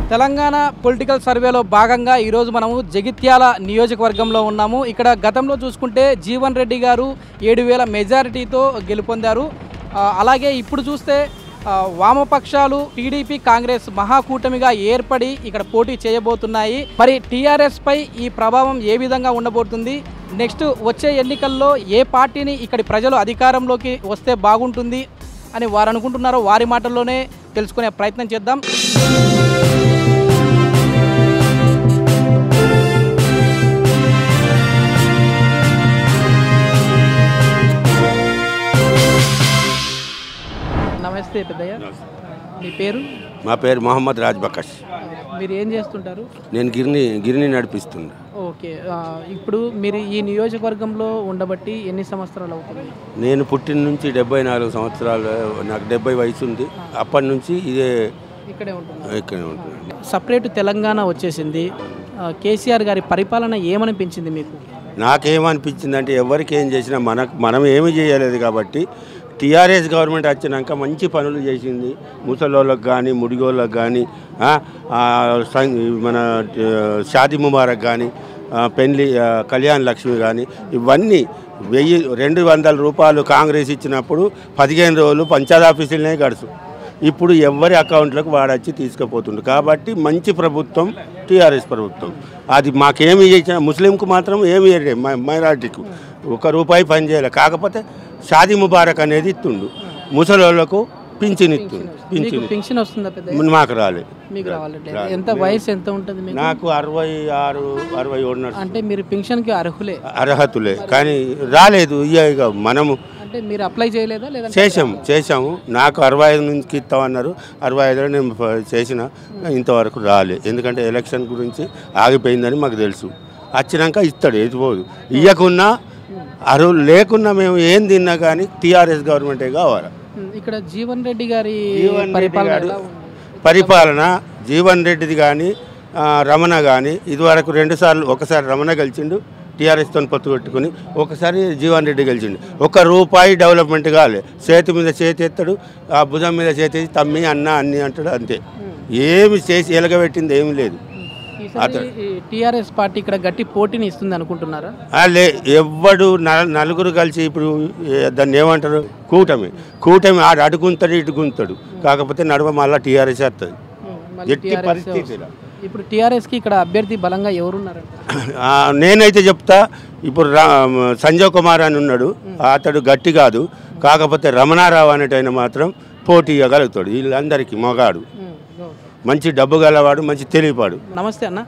Telangana political సర్వేలో భాగంగా ఈరోజు మనము జగిత్యాల నియోజకవర్గంలో ఉన్నాము ఇక్కడ గతంలో చూసుకుంటే జీవన్ రెడ్డి గారు ఏడు వేల మెజారిటీతో గెలుపొందారు ఆ, అలాగే ఇప్పుడు చూస్తే ఆ, వామపక్షాలు టీడీపీ కాంగ్రెస్ మహాకూటమిగా ఏర్పడి ఇక్కడ పోటీ చేయబోతున్నాయి మరి టీఆర్ఎస్ పై ఈ ప్రభావం ఏ విధంగా ఉండబోతుంది నెక్స్ట్ వచ్చే ఎన్నికల్లో ఏ పార్టీని ఇక్కడి ప్రజలు అధికారంలోకి వస్తే బాగుంటుంది అని వారు అనుకుంటున్నారో వారి మాటల్లోనే తెలుసుకునే ప్రయత్నం చేద్దాం నమస్తే పెద్దయ్య మీ పేరు మా పేరు మొహమ్మద్ రాజ్ బకష్ మీరు ఏం చేస్తుంటారు నేను గిరిని గిరిని నడిపిస్తున్నా ఓకే ఆ, ఇప్పుడు మీరు ఈ నియోజకవర్గంలో ఉండబట్టి ఎన్ని సంవత్సరాలు అవుతుంది నేను పుట్టిన నుంచి డెబ్బై నాలుగు సంవత్సరాలు నాకు డెబ్బై వయసు ఉంది అప్పటి నుంచి ఇదే ఇక్కడే ఉంటున్నారు ఇక్కడ ఉంటున్నాను సపరేట్ తెలంగాణ వచ్చేసింది ఆ, కేసీఆర్ గారి పరిపాలన ఏమనిపించింది మీకు నాకేమనిపించిందంటే ఎవరికి ఏం చేసినా మనకు మనం ఏమి చేయలేదు కాబట్టి టీఆర్ఎస్ గవర్నమెంట్ వచ్చినాక మంచి పనులు చేసింది ముసలోళ్ళకి కానీ ముడిగోళ్ళకి కానీ ఆ, ఆ, సం- మన ఆ, షాదీ ముబారక్ కానీ ఆ, పెళ్లి ఆ, కళ్యాణ్ లక్ష్మి కానీ ఇవన్నీ వెయ్యి రెండు వందల రూపాయలు కాంగ్రెస్ ఇచ్చినప్పుడు పదిహేను రోజులు పంచాయత్ ఆఫీసులనే గడుచు ఇప్పుడు ఎవరి అకౌంట్లకు వాడచ్చి తీసుకుపోతుండు కాబట్టి మంచి ప్రభుత్వం టీఆర్ఎస్ ప్రభుత్వం అది మాకేమి చేసిన ముస్లింకు మాత్రం ఏమి చేయలేదు మై- మైనారిటీకు ఒక రూపాయి పని చేయలే కాకపోతే షాదీ ముబారక్ అనేది ఇస్తుండు ముసలోళ్ళకు పింఛన్ ఇస్తుండు మీకు పింఛన్ పెన్షన్ వస్తుందా పెద్ద మాకు రాలేదు మీకు రావాలంటే ఎంత వయసు ఎంత ఉంటుంది మీకు నాకు అరవై ఆరు అరవై ఏడు నడుస్తుంది. అంటే మీరు పెన్షన్కి అర్హులే అర్హతులే కానీ రాలేదు ఇక ఇక మనము అంటే మీరు అప్లై చేయలేదా లేదా చేసాము చేసాము నాకు అరవై ఐదు నుంచి ఇస్తామన్నారు అరవై ఐదులో నేను ఫ- చేసిన ఇంతవరకు రాలే ఎందుకంటే ఎలక్షన్ గురించి ఆగిపోయిందని మాకు తెలుసు వచ్చినాక ఇస్తాడు ఎదిపోదు ఇయ్యకున్నా అరువు లేకున్నా మేము ఏం తిన్నా కానీ టీఆర్ఎస్ గవర్నమెంటే కావాలి ఇక్కడ జీవన్ రెడ్డి గారి జీవన్ రెడ్డి పరిపాలన గారు ఎలా ఉంది? పరిపాలన జీవన్ రెడ్డిది కానీ ఆ, రమణ కానీ ఇదివరకు రెండుసార్లు ఒకసారి రమణ గెలిచిండు టీఆర్ఎస్తో పొత్తు పెట్టుకుని ఒకసారి జీవన్ రెడ్డి గెలిచిండు ఒక రూపాయి డెవలప్మెంట్ కాలే చేతి మీద చేతి ఎత్తాడు ఆ భుజం మీద చేతి ఎత్తి తమ్మి అన్న అన్ని అంటాడు అంతే ఏమి చేసి ఎలగబెట్టింది ఏమి లేదు ఈసారి టిఆర్ఎస్ పార్టీ ఇక్కడ గట్టి పోటీని ఇస్తుంది అనుకుంటున్నారా ఆ, లే ఎవ్వడు నల- నలుగురు కలిసి ఇప్పుడు ఏ- దాన్ని ఏమంటారు కూటమి కూటమి ఆడు అడుగుంతాడు ఇటు గుంతాడు కాకపోతే నడుమ మళ్ళీ టీఆర్ఎస్ వస్తుంది మళ్ళీ ఎట్టి TRS పరిస్థితిలో ఇప్పుడు టిఆర్ఎస్ కి ఇక్కడ అభ్యర్థి బలంగా ఎవరున్నారంట ఆ, నేనైతే చెప్తా ఇప్పుడు రా సంజయ్ కుమార్ అని ఉన్నాడు అతడు గట్టి కాదు కాకపోతే రమణారావు అనేటైన మాత్రం పోటీ ఇవ్వగలుగుతాడు వీళ్ళందరికీ మొగాడు మంచి డబ్బు గలవాడు మంచి తెలియపాడు నమస్తే అన్న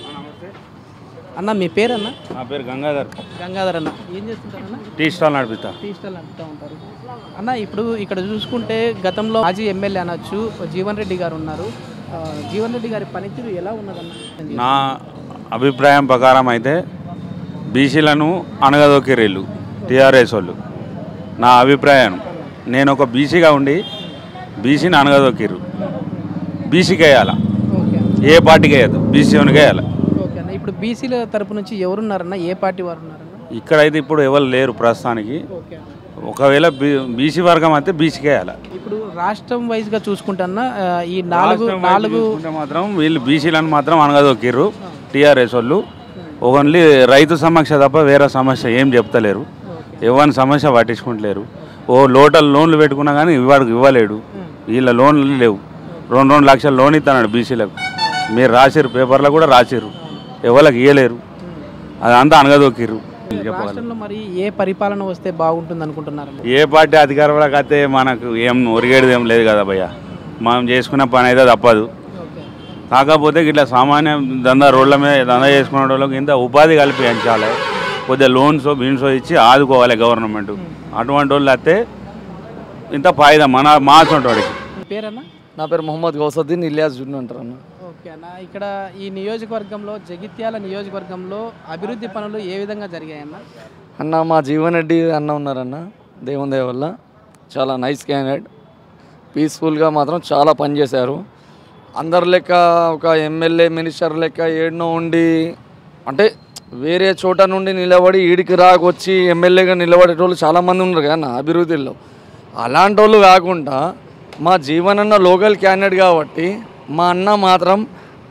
అన్న మీ పేరు అన్న నా పేరు గంగాధర్ గంగాధర్ అన్న ఏం చేస్తుంటారు అన్న టీ స్టాల్ నడిపిస్తా టీ స్టాల్ అంటూ ఉంటారు అన్న ఇప్పుడు ఇక్కడ చూసుకుంటే గతంలో మాజీ ఎమ్మెల్యే అనొచ్చు జీవన్ రెడ్డి గారు ఉన్నారు ఆ, జీవన్ రెడ్డి గారి పనితీరు ఎలా ఉన్నదన్న నా అభిప్రాయం ప్రకారం అయితే బీసీలను అనగదొక్కిరీళ్ళు టీఆర్ఎస్ వాళ్ళు నా అభిప్రాయం నేను ఒక బీసీగా ఉండి బీసీని అనగదొక్కిర్రు బీసీకి వేయాల ఓకే ఏ పార్టీకి వేయద్దు బీసీకి వేయాలి ఓకే అన్న ఇప్పుడు బీసీల తరపు నుంచి ఎవరున్నారన్న ఏ పార్టీ వారు ఉన్నారన్న ఇక్కడైతే ఇప్పుడు ఎవరు లేరు ప్రస్తుతానికి ఓకే ఒకవేళ బీ బీసీ వర్గం అయితే బీసీకి వేయాలి ఇప్పుడు రాష్ట్రం వైజ్గా చూసుకుంటున్నా ఆ, ఈ నాలుగు నాలుగు చూసుకుంటే మాత్రం వీళ్ళు బీసీలను మాత్రం అనగదొక్కిర్రు టీఆర్ఎస్ వాళ్ళు ఓన్లీ రైతు సమస్య తప్ప వేరే సమస్య ఏం చెప్తలేరు ఎవరి సమస్య పట్టించుకుంటలేరు ఓ లోటల్ లోన్లు పెట్టుకున్నా కానీ ఇవ్వడు ఇవ్వలేడు వీళ్ళ లోన్లు లేవు రెండు రెండు లక్షల లోన్ ఇస్తున్నాడు బీసీలకు మీరు రాసిర్రు పేపర్లో కూడా రాసిర్రు ఎవరికి ఇవ్వలేరు అదంతా అనగదొక్కిర్రు చెప్పగలను రాష్ట్రంలో మరి ఏ పరిపాలన వస్తే బాగుంటుంది అనుకుంటున్నారు ఏ పార్టీ అధికారంలోకి అయితే మనకు ఏం ఒరిగేది ఏం లేదు కదా భయ్య మనం చేసుకున్న పని అయితే తప్పదు ఓకే కాకపోతే ఇట్లా సామాన్య దందా రోడ్ల మీద దందా చేసుకునే వాళ్ళకి ఇంత ఉపాధి కల్పించాలి కొద్దిగా లోన్స్ బీన్స్ ఇచ్చి ఆదుకోవాలి గవర్నమెంట్ అటువంటి వాళ్ళు అయితే ఇంత ఫాయిదా మన మా వాడికి మీ పేరన్నా నా పేరు మొహమ్మద్ గౌసద్దీన్ ఇలియాస్ జున్ను అంటారు అన్న ఓకే అన్న ఇక్కడ ఈ నియోజకవర్గంలో జగిత్యాల నియోజకవర్గంలో అభివృద్ధి పనులు ఏ విధంగా జరిగాయన్న అన్న మా జీవన్ రెడ్డి అన్న ఉన్నారన్న దేవుని దయ వల్ల చాలా నైస్ క్యాండిడేట్ పీస్ఫుల్గా మాత్రం చాలా పనిచేశారు అందరి లెక్క ఒక ఎమ్మెల్యే మినిస్టర్ లెక్క ఏడునో ఉండి అంటే వేరే చోట నుండి నిలబడి ఈడికి రాకొచ్చి ఎమ్మెల్యేగా నిలబడేటోళ్ళు చాలామంది ఉన్నారు కదా అన్న అభివృద్ధిలో అలాంటి వాళ్ళు కాకుండా మా జీవన్ అన్న లోకల్ క్యాండిడేట్ కాబట్టి మా అన్న మాత్రం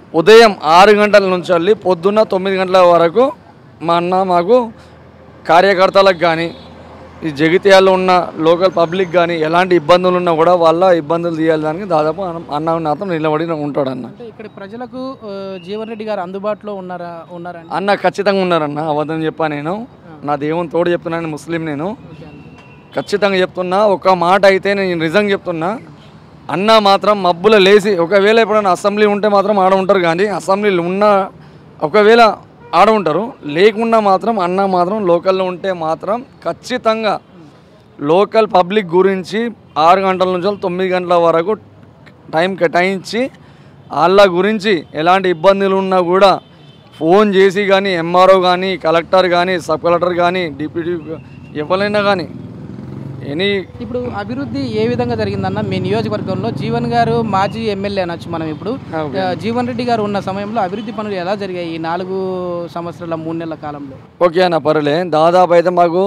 ఉదయం ఆరు గంటల నుంచి వెళ్ళి పొద్దున్న తొమ్మిది గంటల వరకు మా అన్న మాకు కార్యకర్తలకు కానీ ఈ జగిత్యాల్లో ఉన్న లోకల్ పబ్లిక్ కానీ ఎలాంటి ఇబ్బందులు ఉన్నా కూడా వాళ్ళ ఇబ్బందులు తీయాలని దాదాపు అన్న- అన్న నాతో నిలబడి ఉంటాడు అన్న అంటే ఇక్కడ ప్రజలకు ఆ, జీవన్ రెడ్డి గారు అందుబాటులో ఉన్నారా ఉన్నారండి అన్న ఖచ్చితంగా ఉన్నారన్న అబద్ధం చెప్పా నేను నా దేవుని తోడు చెప్తున్నాను ముస్లిం నేను ఖచ్చితంగా చెప్తున్నా ఒక మాట అయితే నేను నిజంగా చెప్తున్నా అన్న మాత్రం మబ్బుల లేచి ఒకవేళ ఎప్పుడైనా అసెంబ్లీ ఉంటే మాత్రం ఆడ ఉంటారు కానీ అసెంబ్లీలు ఉన్న ఒకవేళ ఆడ ఉంటారు లేకుండా మాత్రం అన్న మాత్రం లోకల్లో ఉంటే మాత్రం ఖచ్చితంగా లోకల్ పబ్లిక్ గురించి ఆరు గంటల నుంచి తొమ్మిది గంటల వరకు టైం కేటాయించి వాళ్ళ గురించి ఎలాంటి ఇబ్బందులు ఉన్నా కూడా ఫోన్ చేసి కానీ ఎంఆర్ఓ కానీ కలెక్టర్ కానీ సబ్ కలెక్టర్ కానీ డిప్యూటీ ఎవరైనా కానీ ఎనీ ఇప్పుడు అభివృద్ధి ఏ విధంగా జరిగిందన్న మీ నియోజకవర్గంలో జీవన్ గారు మాజీ ఎమ్మెల్యే అనొచ్చు మనం ఇప్పుడు ఆ, జీవన్ రెడ్డి గారు ఉన్న సమయంలో అభివృద్ధి పనులు ఎలా జరిగాయి ఈ నాలుగు సంవత్సరాల మూడు నెలల కాలంలో ఓకే అన్న పర్లే దాదాపు అయితే మాకు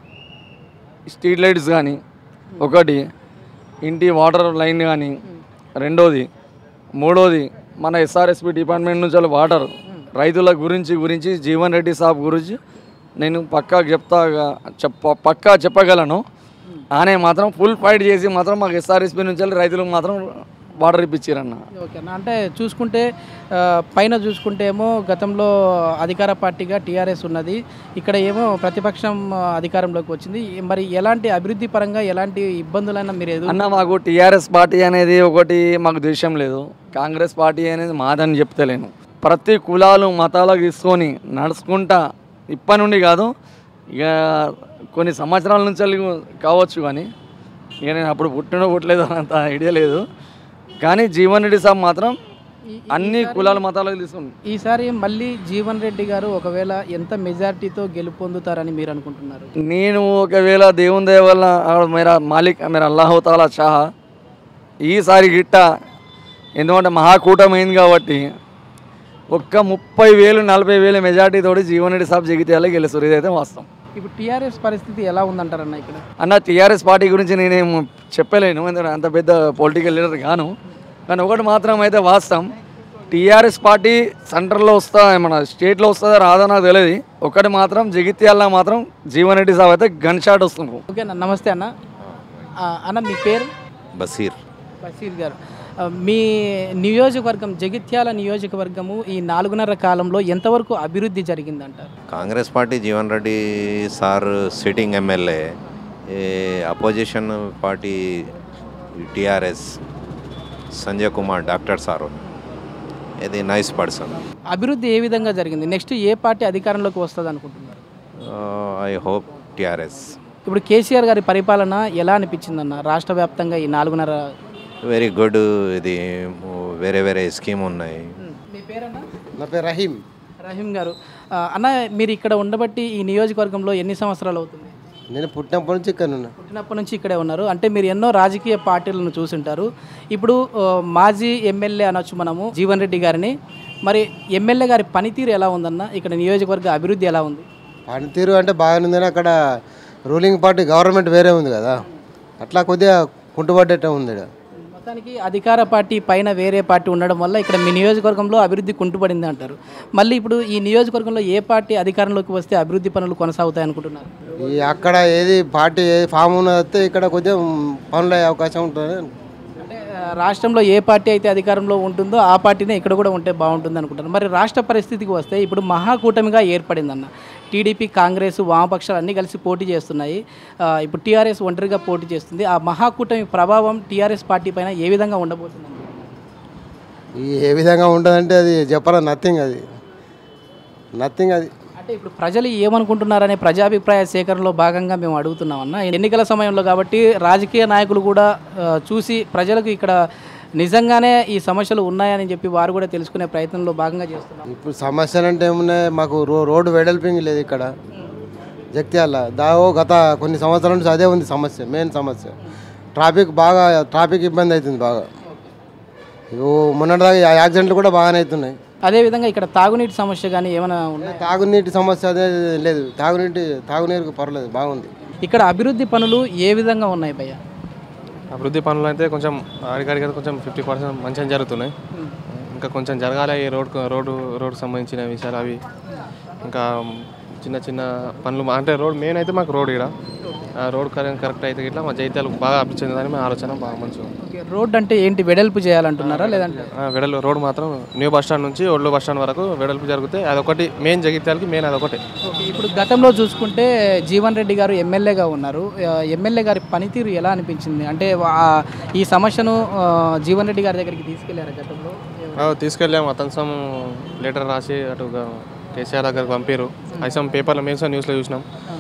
స్ట్రీట్ లైట్స్ కానీ ఒకటి ఇంటి వాటర్ లైన్ కానీ రెండోది మూడోది మన ఎస్ఆర్ఎస్పి డిపార్ట్మెంట్ నుంచి వాళ్ళ వాటర్ రైతుల గురించి గురించి జీవన్ రెడ్డి సాబ్ గురించి నేను పక్కా చెప్తా చెప్ప పక్కా చెప్పగలను ఆనే మాత్రం ఫుల్ ఫైట్ చేసి మాత్రం మాకు ఎస్ఆర్ఎస్పి నుంచి వెళ్ళి రైతులకు మాత్రం వాటర్ ఇప్పించారన్న ఓకే అన్న అంటే చూసుకుంటే ఆ, పైన చూసుకుంటే ఏమో గతంలో అధికార పార్టీగా టీఆర్ఎస్ ఉన్నది ఇక్కడ ఏమో ప్రతిపక్షం ఆ, అధికారంలోకి వచ్చింది మరి ఎలాంటి అభివృద్ధి పరంగా ఎలాంటి ఇబ్బందులైనా మీరు ఎదురు అన్న మాకు టీఆర్ఎస్ పార్టీ అనేది ఒకటి మాకు ద్వేషం లేదు కాంగ్రెస్ పార్టీ అనేది మాదని చెప్తలేను ప్రతి కులాలు మతాలకు తీసుకొని నడుచుకుంటా ఇప్పటి నుండి కాదు ఇక కొన్ని సంవత్సరాల నుంచి వెళ్ళి కావచ్చు కానీ ఇక నేను అప్పుడు పుట్టినో పుట్టలేదు అంత ఐడియా లేదు కానీ జీవన్ రెడ్డి సాబ్ మాత్రం అన్ని కులాల మతాలకు తీసుకుని ఈసారి మళ్ళీ జీవన్ రెడ్డి గారు ఒకవేళ ఎంత మెజారిటీతో గెలుపొందుతారని మీరు అనుకుంటున్నారు నేను ఒకవేళ దేవుని దయ వల్ల ఆ మేరా మాలిక్ మేరా అల్లాహతాలా చాహ ఈసారి గిట్ట ఎందుకంటే మహాకూటమి అయింది కాబట్టి ఒక్క ముప్పై వేలు నలభై వేల మెజార్టీ తోటి జీవనరెడ్డి సాబ్ జగిత్యాల గెలుస్తారు ఇదైతే వాస్తవం ఇప్పుడు టీఆర్ఎస్ పరిస్థితి ఎలా ఉందంటారన్న ఇక్కడ అన్న టీఆర్ఎస్ పార్టీ గురించి నేనేం చెప్పలేను ఎందుకంటే అంత పెద్ద పొలిటికల్ లీడర్ గాను కానీ ఒకటి మాత్రం అయితే వాస్తవం టీఆర్ఎస్ పార్టీ సెంటర్లో వస్తా మన స్టేట్లో వస్తుందా రాదా నాకు తెలియదు ఒకటి మాత్రం జగిత్యాల మాత్రం జీవన్ రెడ్డి సాబ్ అయితే గన్ షాట్ వస్తుంది ఓకే అన్న నమస్తే అన్న ఆ, అన్న మీ పేరు బసీర్ బషీర్ గారు ఆ, మీ నియోజకవర్గం జగిత్యాల నియోజకవర్గము ఈ నాలుగున్నర కాలంలో ఎంతవరకు అభివృద్ధి జరిగిందంటారు Congress party Jeevan Reddy sir sitting MLA ఏ opposition party TRS Sanjay Kumar doctor sir ఇది నైస్ పర్సన్ అభివృద్ధి ఏ విధంగా జరిగింది నెక్స్ట్ ఏ పార్టీ అధికారంలోకి వస్తుంది అనుకుంటున్నారు ఐ హోప్ టీఆర్ఎస్ ఇప్పుడు కేసీఆర్ గారి పరిపాలన ఎలా అనిపించిందన్న రాష్ట్ర వ్యాప్తంగా ఈ నాలుగున్నర వెరీ గుడ్ ఇది వేరే వేరే స్కీమ్ ఉన్నాయి మీ పేరన్నా నా పేరు రహీం రహీం గారు ఆ, అన్న మీరు ఇక్కడ ఉండబట్టి ఈ నియోజకవర్గంలో ఎన్ని సంవత్సరాలు అవుతుంది నేను పుట్టినప్పటి నుంచి ఇక్కడ ఉన్నా పుట్టినప్పటి నుంచి ఇక్కడే ఉన్నారు అంటే మీరు ఎన్నో రాజకీయ పార్టీలను చూసుంటారు ఇప్పుడు ఆ, మాజీ ఎమ్మెల్యే అనొచ్చు మనము జీవన్ రెడ్డి గారిని మరి ఎమ్మెల్యే గారి పనితీరు ఎలా ఉందన్న ఇక్కడ నియోజకవర్గ అభివృద్ధి ఎలా ఉంది పనితీరు అంటే బాగానే ఉందని అక్కడ రూలింగ్ పార్టీ గవర్నమెంట్ వేరే ఉంది కదా అట్లా కొద్దిగా కుంటుపడ్డట్టే ఉంది ఈడ. మొత్తానికి అధికార పార్టీ పైన వేరే పార్టీ ఉండడం వల్ల ఇక్కడ మీ నియోజకవర్గంలో అభివృద్ధి కుంటుపడింది అంటారు మళ్ళీ ఇప్పుడు ఈ నియోజకవర్గంలో ఏ పార్టీ అధికారంలోకి వస్తే అభివృద్ధి పనులు కొనసాగుతాయి అనుకుంటున్నారు ఈ అక్కడ ఏది పార్టీ ఏది ఫామ్ ఉన్నది ఇక్కడ కొద్దిగా పనులు అయ్యే అవకాశం ఉంటుంది అంటే ఆ, రాష్ట్రంలో ఏ పార్టీ అయితే అధికారంలో ఉంటుందో ఆ పార్టీనే ఇక్కడ కూడా ఉంటే బాగుంటుంది అనుకుంటారు మరి రాష్ట్ర పరిస్థితికి వస్తే ఇప్పుడు మహాకూటమిగా ఏర్పడిందన్న టీడీపీ కాంగ్రెస్ వామపక్షాలు అన్నీ కలిసి పోటీ చేస్తున్నాయి ఆ, ఇప్పుడు టీఆర్ఎస్ ఒంటరిగా పోటీ చేస్తుంది ఆ మహాకూటమి ప్రభావం టీఆర్ఎస్ పార్టీ పైన ఏ విధంగా ఉండబోతుంది ఈ ఏ విధంగా ఉంటుందంటే అది చెప్పరా నథింగ్ అది నథింగ్ అది అంటే ఇప్పుడు ప్రజలు ఏమనుకుంటున్నారనే ప్రజాభిప్రాయ సేకరణలో భాగంగా మేము అడుగుతున్నామన్న ఎన్నికల సమయంలో కాబట్టి రాజకీయ నాయకులు కూడా ఆ, చూసి ప్రజలకు ఇక్కడ నిజంగానే ఈ సమస్యలు ఉన్నాయని చెప్పి వారు కూడా తెలుసుకునే ప్రయత్నంలో భాగంగా చేస్తున్నాం ఇప్పుడు సమస్యలు అంటే ఏమున్నాయి మాకు రో రోడ్డు వెడల్పింగ్ లేదు ఇక్కడ జగిత్యాల దావో గత కొన్ని సంవత్సరాల నుంచి అదే ఉంది సమస్య మెయిన్ సమస్య ట్రాఫిక్ బాగా ట్రాఫిక్ ఇబ్బంది అవుతుంది బాగా ఇగో మొన్నటిదాకా యా- యాక్సిడెంట్లు కూడా బాగానే అవుతున్నాయి అదేవిధంగా ఇక్కడ తాగునీటి సమస్య కానీ ఏమైనా ఉన్నాయి తాగునీటి సమస్య అదే లేదు తాగునీటి తాగునీరుకు పర్లేదు బాగుంది ఇక్కడ అభివృద్ధి పనులు ఏ విధంగా ఉన్నాయి భయ్య అభివృద్ధి పనులు అయితే కొంచెం ఆడికాడికి అయితే కొంచెం ఫిఫ్టీ పర్సెంట్ మంచిగా జరుగుతున్నాయి ఇంకా ఇంకా కొంచెం జరగాలి ఈ రోడ్ రోడ్డు రోడ్డు సంబంధించిన విషయాలు అవి ఇంకా చిన్న చిన్న పనులు మా- అంటే రోడ్ మెయిన్ అయితే మాకు రోడ్ ఇక్కడ ఆ రోడ్ కరెక్ట్ కరెక్ట్ అయితే ఇట్లా మా జైత్యాలు బాగా అభివృద్ధి చెందని మా ఆలోచన బాగా మంచిగా ఉంది. ఓకే రోడ్ అంటే ఏంటి వెడల్పు చేయాలంటున్నారా లేదంటే ఆ, వెడల్పు రోడ్ మాత్రం న్యూ బస్ స్టాండ్ నుంచి ఓల్డ్ బస్ స్టాండ్ వరకు వెడల్పు జరిగితే అదొకటి మెయిన్ జగిత్యాలకి మెయిన్ అదొకటి ఓకే ఇప్పుడు గతంలో చూసుకుంటే జీవన్ రెడ్డి గారు ఎమ్మెల్యేగా ఉన్నారు ఆ, ఎమ్మెల్యే గారి పనితీరు ఎలా అనిపించింది అంటే వా- ఈ సమస్యను ఆ, జీవన్ రెడ్డి గారి దగ్గరికి తీసుకెళ్లారు గతంలో ఆ, తీసుకెళ్ళాము అతను సమ్ లెటర్ రాసి అటు గా- కేసీఆర్ దగ్గరకు పంపారు అయితే పేపర్లో మేము సమ్ న్యూస్లో చూసినాం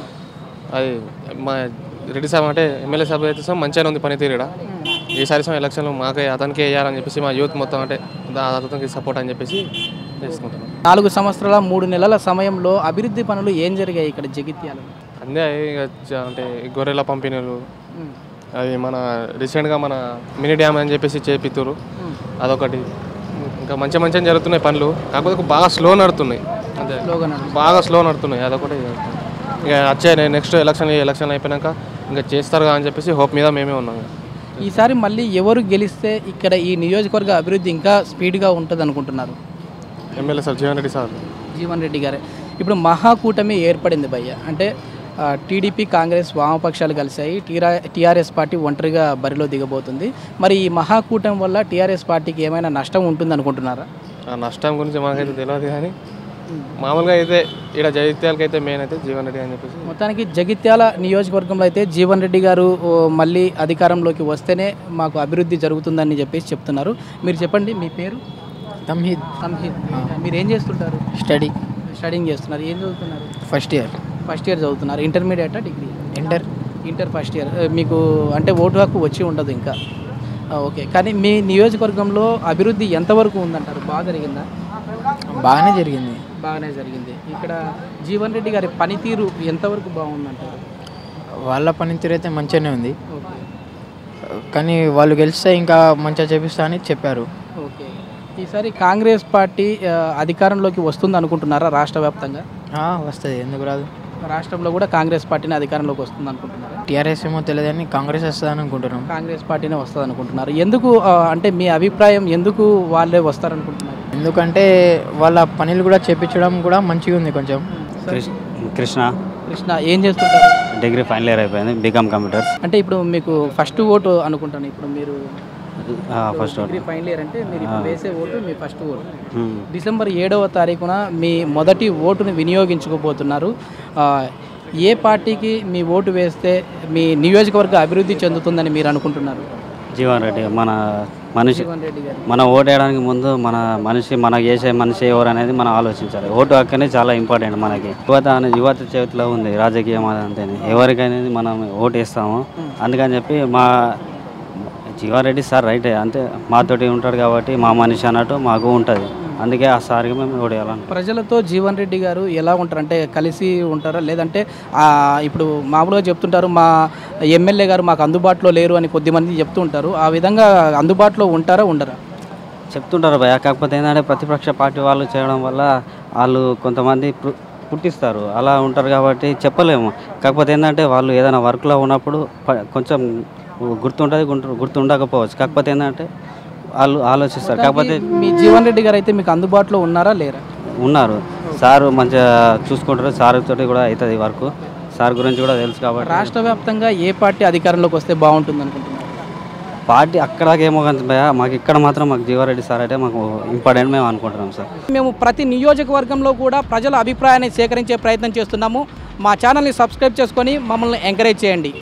అది మా రెడ్డి సాబ్ అంటే ఎమ్మెల్యే సాబ్ అయితే సమ్ మంచిగానే ఉంది పనితీరు ఇక్కడ ఈసారి సమ్ ఎలక్షన్లో మాకే అతనికే వేయాలని చెప్పేసి మా యూత్ మొత్తం అంటే దా- అతనికి సపోర్ట్ అని చెప్పేసి చేసుకుంటున్నాం నాలుగు సంవత్సరాల మూడు నెలల సమయంలో అభివృద్ధి పనులు ఏం జరిగాయి ఇక్కడ జగిత్యాల అందే ఇక జ- అంటే ఈ గొర్రెల పంపిణీలు అవి మన రీసెంట్గా మన మినీ డ్యామ్ అని చెప్పేసి చేపిత్తురు అదొకటి ఇంకా మంచి మంచిగా జరుగుతున్నాయి పనులు కాకపోతే బాగా స్లో నడుతున్నాయి అంతే బాగా స్లో నడుతున్నాయి అదొకటి ఇక వచ్చే నెక్స్ట్ ఎలక్షన్ ఎలక్షన్ అయిపోయినాక ఇంకా చేస్తారు అని చెప్పేసి హోప్ మీద మేమే ఉన్నాం ఈసారి మళ్ళీ ఎవరు గెలిస్తే ఇక్కడ ఈ నియోజకవర్గ అభివృద్ధి ఇంకా స్పీడ్గా ఉంటుంది అనుకుంటున్నారు MLA sir Jeevan Reddy sir Jeevan Reddy గారే ఇప్పుడు మహాకూటమి ఏర్పడింది భయ్య అంటే ఆ, టీడీపీ కాంగ్రెస్ వామపక్షాలు కలిశాయి టీఆర్ టీఆర్ఎస్ పార్టీ ఒంటరిగా బరిలో దిగబోతుంది మరి ఈ మహాకూటమి వల్ల టీఆర్ఎస్ పార్టీకి ఏమైనా నష్టం ఉంటుంది అనుకుంటున్నారా ఆ నష్టం గురించి మనకైతే తెలియదు కానీ మామూలుగా అయితే ఇక్కడ జైత్యాలకి అయితే మెయిన్ అయితే జీవన్ రెడ్డి అని చెప్పేసి మొత్తానికి జగిత్యాల నియోజకవర్గంలో అయితే జీవన్ రెడ్డి గారు ఓ, మళ్ళీ అధికారంలోకి వస్తేనే మాకు అభివృద్ధి జరుగుతుందని చెప్పేసి చెప్తున్నారు మీరు చెప్పండి మీ పేరు తమ్హీద్ సంహిత్ మీరు ఏం చేస్తుంటారు స్టడీ స్టడింగ్ చేస్తున్నారు ఏం చదువుతున్నారు ఫస్ట్ ఇయర్ ఫస్ట్ ఇయర్ చదువుతున్నారు ఇంటర్మీడియటా degree inter inter first year మీకు అంటే ఓటు హక్కు వచ్చి ఉండదు ఇంకా ఆ, ఓకే కానీ మీ నియోజకవర్గంలో అభివృద్ధి ఎంతవరకు ఉందంటారు బాగా జరిగిందా బాగానే జరిగింది బాగానే జరిగింది ఇక్కడ జీవన్ రెడ్డి గారి పనితీరు ఎంతవరకు బాగుందంటారు వాళ్ళ పనితీరు అయితే మంచిగానే ఉంది ఓకే కానీ వాళ్ళు గెలిస్తే ఇంకా మంచిగా చేపిస్తా అని చెప్పారు ఓకే ఈసారి కాంగ్రెస్ పార్టీ ఆ, అధికారంలోకి వస్తుంది అనుకుంటున్నారా రాష్ట్ర వ్యాప్తంగా వస్తుంది ఎందుకు రాదు రాష్ట్రంలో కూడా కాంగ్రెస్ పార్టీని అధికారంలోకి వస్తుంది అనుకుంటున్నారా టీఆర్ఎస్ ఏమో తెలియదు కానీ కాంగ్రెస్ వస్తుందని అనుకుంటున్నాం కాంగ్రెస్ పార్టీనే వస్తుంది అనుకుంటున్నారు ఎందుకు ఆ, అంటే మీ అభిప్రాయం ఎందుకు వాళ్ళే వస్తారనుకుంటున్నారు ఎందుకంటే వాళ్ళ పనులు కూడా చేపించడం కూడా మంచిగా ఉంది కొంచెం కృష్ణ కృష్ణ ఏం చేస్తుంటారు డిగ్రీ ఫైనల్ ఇయర్ అయిపోయింది బీకామ్ కంప్యూటర్స్ అంటే ఇప్పుడు మీకు ఫస్ట్ ఓటు అనుకుంటాను ఇప్పుడు మీరు ఫస్ట్ డిగ్రీ ఫైనల్ ఇయర్ అంటే మీరు ఇప్పుడు వేసే ఓటు మీ ఫస్ట్ ఓటు డిసెంబర్ ఏడవ తారీఖున మీ మొదటి ఓటుని వినియోగించుకోబోతున్నారు ఆ, ఏ పార్టీకి మీ ఓటు వేస్తే మీ నియోజకవర్గ అభివృద్ధి చెందుతుందని మీరు అనుకుంటున్నారు జీవన్ రెడ్డి మన మనిషి జీవన్ రెడ్డి గారు మన ఓటు వేయడానికి ముందు మన మనిషి మనకు చేసే మనిషి ఎవరు అనేది మనం ఆలోచించాలి ఓటు హక్కు అనేది చాలా ఇంపార్టెంట్ మనకి యువత అనే యువత చేతిలో ఉంది రాజకీయం అంతేనే ఎవరికైనా మనం ఓటు వేస్తాము అందుకని చెప్పి మా జీవారెడ్డి సార్ రైటే అంతే మాతోటి ఉంటాడు కాబట్టి మా మనిషి అన్నట్టు మాకు ఉంటుంది అందుకే ఆ సార్కి మేము ఓటు వేయాలని ప్రజలతో జీవన్ రెడ్డి గారు ఎలా ఉంటారు అంటే కలిసి ఉంటారా లేదంటే ఆ, ఇప్పుడు మామూలుగా చెప్తుంటారు మా ఎమ్మెల్యే గారు మాకు అందుబాటులో లేరు అని కొద్దిమంది చెప్తూ ఉంటారు ఆ విధంగా అందుబాటులో ఉంటారా ఉండరా చెప్తుంటారు భయ కాకపోతే ఏంటంటే ప్రతిపక్ష పార్టీ వాళ్ళు చేయడం వల్ల వాళ్ళు కొంతమంది పు- పుట్టిస్తారు అలా ఉంటారు కాబట్టి చెప్పలేము కాకపోతే ఏంటంటే వాళ్ళు ఏదైనా వర్క్లో ఉన్నప్పుడు ప- కొంచెం గుర్తుంటుంది గుర్తు గుర్తుండకపోవచ్చు కాకపోతే ఏంటంటే వాళ్ళు ఆలోచిస్తారు కాకపోతే మీ జీవన్ రెడ్డి గారు అయితే మీకు అందుబాటులో ఉన్నారా లేరా ఉన్నారు సారు మంచిగా చూసుకుంటారు సార్ తోటి కూడా అవుతుంది వర్క్ సార్ గురించి కూడా తెలుసు కాబట్టి రాష్ట్ర వ్యాప్తంగా ఏ పార్టీ అధికారంలోకి వస్తే బాగుంటుంది అనుకుంటున్నారు పార్టీ అక్కడ ఏమో కానీ భయ మాకు ఇక్కడ మాత్రం మాకు జీవారెడ్డి సార్ అంటే మాకు ఇంపార్టెంట్ మేము అనుకుంటున్నాం సార్ మేము ప్రతి నియోజకవర్గంలో కూడా ప్రజల అభిప్రాయాన్ని సేకరించే ప్రయత్నం చేస్తున్నాము మా ఛానల్ని సబ్స్క్రైబ్ చేసుకొని మమ్మల్ని ఎంకరేజ్ చేయండి